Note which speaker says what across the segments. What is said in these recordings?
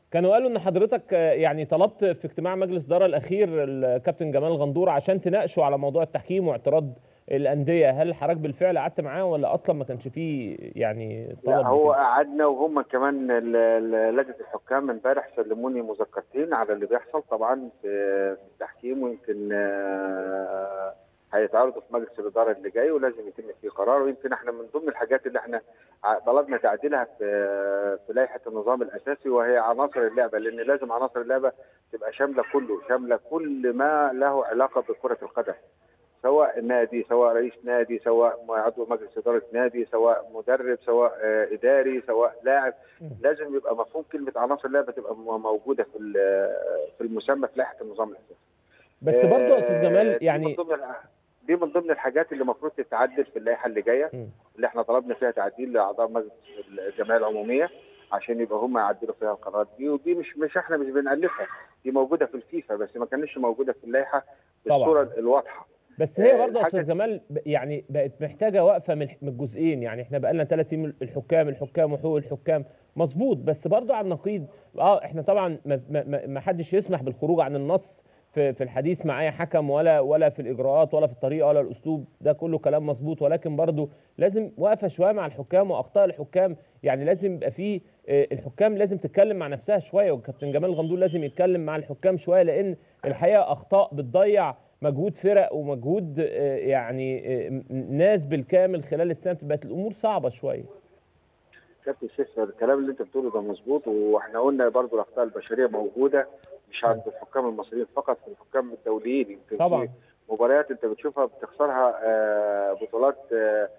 Speaker 1: كانوا قالوا ان حضرتك آه، يعني طلبت في اجتماع مجلس الاداره الاخير الكابتن جمال غندور عشان تناقشوا على موضوع التحكيم واعتراض الانديه هل حضرتك بالفعل قعدت معاه ولا اصلا ما كانش فيه يعني طلب
Speaker 2: لا هو
Speaker 1: بكده؟
Speaker 2: قعدنا وهم كمان ال- ال- لجنه الحكام امبارح سلموني مذكرتين على اللي بيحصل طبعا في في التحكيم ويمكن آه، هيتعرضوا في مجلس الاداره اللي جاي ولازم يتم فيه قرار ويمكن احنا من ضمن الحاجات اللي احنا ع- طلبنا تعديلها في في لائحه النظام الاساسي وهي عناصر اللعبه لان لازم عناصر اللعبه تبقى شامله كله شامله كل ما له علاقه بكره القدم سواء نادي سواء رئيس نادي سواء عضو مجلس اداره نادي سواء مدرب سواء آه، اداري سواء لاعب
Speaker 1: مم.
Speaker 2: لازم يبقى مفهوم كلمه عناصر اللعبه تبقى م- موجوده في ال- في المسمى في لائحه النظام الاساسي
Speaker 1: بس برضه يا استاذ
Speaker 2: آه،
Speaker 1: جمال
Speaker 2: دي
Speaker 1: يعني
Speaker 2: من ضمن الح- دي من ضمن الحاجات اللي المفروض تتعدل في اللائحه اللي جايه
Speaker 1: مم.
Speaker 2: اللي احنا طلبنا فيها تعديل لاعضاء مجلس الجمعيه العموميه عشان يبقى هم يعدلوا فيها القرارات دي ودي مش مش احنا مش بنالفها دي موجوده في الفيفا بس ما كانتش موجوده في اللائحه
Speaker 1: طبعاً.
Speaker 2: بالصوره الواضحه
Speaker 1: بس هي
Speaker 2: آه،
Speaker 1: برضه يا استاذ
Speaker 2: الحاجة-
Speaker 1: جمال ب- يعني بقت محتاجه وقفه من من الجزئين يعني احنا بقى لنا ثلاث سنين الحكام الحكام وحقوق الحكام مظبوط بس برضه على النقيض اه احنا طبعا ما, ما, ما- ما حدش يسمح بالخروج عن النص في في الحديث مع اي حكم ولا ولا في الاجراءات ولا في الطريقه ولا الاسلوب ده كله كلام مظبوط ولكن برضه لازم وقفه شويه مع الحكام واخطاء الحكام يعني لازم يبقى في آه، الحكام لازم تتكلم مع نفسها شويه والكابتن جمال غندور لازم يتكلم مع الحكام شويه لان الحقيقه اخطاء بتضيع مجهود فرق ومجهود آه، يعني آه، م- ناس بالكامل خلال السنه بقت الامور صعبه شويه
Speaker 2: كابتن سيف الكلام اللي انت بتقوله ده مظبوط واحنا قلنا برضو الاخطاء البشريه موجوده مش عند الحكام المصريين فقط في الحكام الدوليين يمكن
Speaker 1: طبعا
Speaker 2: في مباريات انت بتشوفها بتخسرها آه، بطولات آه،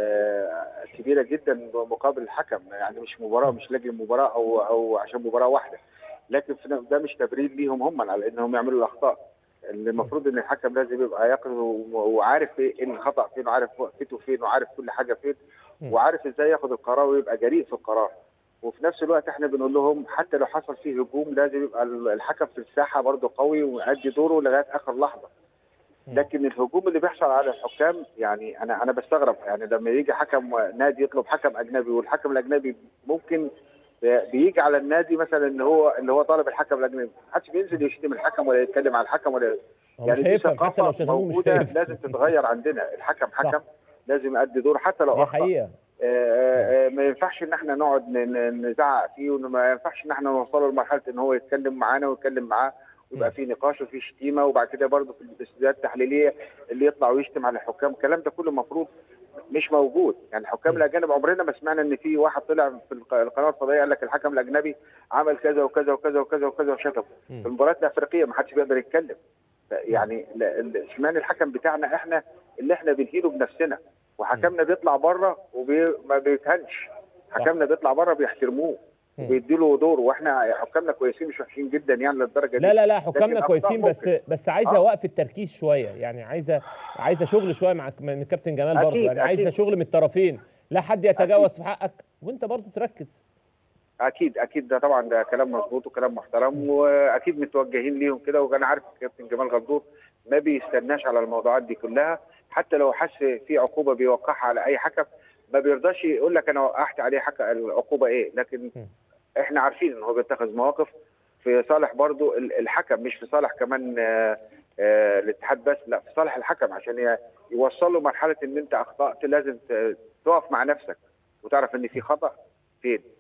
Speaker 2: آه، كبيره جدا مقابل الحكم يعني مش مباراه مش لاجل مباراه او او عشان مباراه واحده لكن في ن- ده مش تبرير ليهم هم على انهم يعملوا الاخطاء اللي المفروض ان الحكم لازم يبقى يقظ و- وعارف ايه الخطا فين وعارف وقفته فين وعارف كل حاجه فين
Speaker 1: م.
Speaker 2: وعارف ازاي ياخد القرار ويبقى جريء في القرار وفي نفس الوقت احنا بنقول لهم حتى لو حصل فيه هجوم لازم يبقى ال- الحكم في الساحه برضه قوي ويؤدي دوره لغايه اخر لحظه
Speaker 1: م.
Speaker 2: لكن الهجوم اللي بيحصل على الحكام يعني انا انا بستغرب يعني لما يجي حكم نادي يطلب حكم اجنبي والحكم الاجنبي ممكن بيجي على النادي مثلا ان هو اللي هو طالب الحكم الاجنبي محدش بينزل يشتم الحكم ولا يتكلم على الحكم ولا
Speaker 1: هو مش
Speaker 2: يعني دي
Speaker 1: هيفهم حتى لو
Speaker 2: ثقافه
Speaker 1: شتموه مش
Speaker 2: موجوده
Speaker 1: هيفهم
Speaker 2: لازم تتغير عندنا الحكم
Speaker 1: صح.
Speaker 2: حكم لازم يؤدي دوره حتى لو
Speaker 1: دي
Speaker 2: اخطا
Speaker 1: حقيقه
Speaker 2: آه، آه، ما ينفعش ان احنا نقعد ن- ن- نزعق فيه وما ينفعش ان احنا نوصله لمرحله ان هو يتكلم معانا ويتكلم معاه ويبقى
Speaker 1: م.
Speaker 2: في نقاش وفي شتيمه وبعد كده برضه في الاستوديوهات التحليليه اللي يطلع ويشتم على الحكام الكلام ده كله المفروض مش موجود يعني الحكام
Speaker 1: م.
Speaker 2: الاجانب عمرنا ما سمعنا ان في واحد طلع في الق- القناه الفضائيه قال لك الحكم الاجنبي عمل كذا وكذا وكذا وكذا وكذا وشتم
Speaker 1: م.
Speaker 2: في المباريات الافريقيه ما حدش بيقدر يتكلم يعني لا- ال- اشمعنى الحكم بتاعنا احنا اللي احنا بنهينه بنفسنا وحكمنا بيطلع بره وما بيتهنش حكمنا بيطلع بره بيحترموه
Speaker 1: م.
Speaker 2: وبيديله دوره واحنا حكامنا كويسين مش وحشين جدا يعني للدرجه دي
Speaker 1: لا لا لا حكامنا
Speaker 2: لكن
Speaker 1: كويسين
Speaker 2: أخطاء
Speaker 1: بس
Speaker 2: ممكن.
Speaker 1: بس عايزه
Speaker 2: آه.
Speaker 1: وقف التركيز شويه يعني عايزه عايزه شغل شويه مع من الكابتن جمال برضه
Speaker 2: أكيد،
Speaker 1: يعني عايزه
Speaker 2: أكيد.
Speaker 1: شغل من الطرفين لا حد يتجاوز في حقك وانت برضه تركز
Speaker 2: اكيد اكيد ده طبعا ده كلام مظبوط وكلام محترم واكيد متوجهين ليهم كده وانا عارف كابتن جمال غندور ما بيستناش على الموضوعات دي كلها حتى لو حس في عقوبه بيوقعها على اي حكم ما بيرضاش يقول لك انا وقعت عليه حق العقوبه ايه لكن
Speaker 1: م.
Speaker 2: احنا عارفين ان هو بيتخذ مواقف في صالح برضو ال- الحكم مش في صالح كمان آه، آه، الاتحاد بس لا في صالح الحكم عشان ي- يوصل له مرحله ان انت اخطات لازم ت- تقف مع نفسك وتعرف ان في خطا فين